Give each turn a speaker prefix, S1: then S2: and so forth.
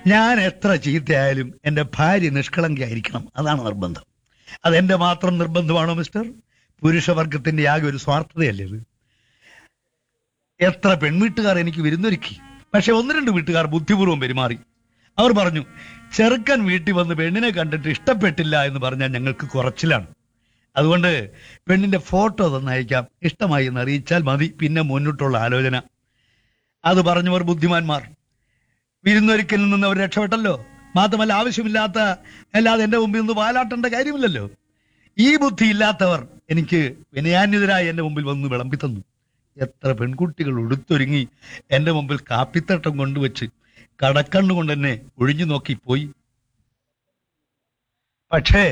S1: ഞാൻ എത്ര ചീത്തയായാലും എന്റെ ഭാര്യ നിഷ്കളങ്കയായിരിക്കണം അതാണ് നിർബന്ധം അതെന്റെ മാത്രം നിർബന്ധമാണോ മിസ്റ്റർ പുരുഷവർഗത്തിന്റെ ആകെ ഒരു സ്വാർത്ഥതയല്ലേ ഇത് എത്ര പെൺവീട്ടുകാർ എനിക്ക് വിരുന്നൊരുക്കി പക്ഷെ ഒന്ന് രണ്ട് വീട്ടുകാർ ബുദ്ധിപൂർവ്വം പെരുമാറി അവർ പറഞ്ഞു ചെറുക്കൻ വീട്ടിൽ വന്ന് പെണ്ണിനെ കണ്ടിട്ട് ഇഷ്ടപ്പെട്ടില്ല എന്ന് പറഞ്ഞാൽ ഞങ്ങൾക്ക് കുറച്ചിലാണ് അതുകൊണ്ട് പെണ്ണിന്റെ ഫോട്ടോ തന്നെ അയക്കാം ഇഷ്ടമായി എന്ന് അറിയിച്ചാൽ മതി പിന്നെ മുന്നോട്ടുള്ള ആലോചന അത് പറഞ്ഞവർ ബുദ്ധിമാന്മാർ വിരുന്നൊരിക്കലിൽ നിന്ന് അവർ രക്ഷപ്പെട്ടല്ലോ മാത്രമല്ല ആവശ്യമില്ലാത്ത അല്ലാതെ എന്റെ മുമ്പിൽ നിന്ന് പാലാട്ടേണ്ട കാര്യമില്ലല്ലോ ഈ ബുദ്ധി ഇല്ലാത്തവർ എനിക്ക് വിനയാന്യതരായി എന്റെ മുമ്പിൽ വന്ന് വിളമ്പി തന്നു എത്ര പെൺകുട്ടികൾ ഉടുത്തൊരുങ്ങി എന്റെ മുമ്പിൽ കാപ്പിത്തട്ടം കൊണ്ടുവച്ച് കടക്കണ്ണുകൊണ്ട് എന്നെ ഒഴിഞ്ഞു നോക്കി പോയി പക്ഷേ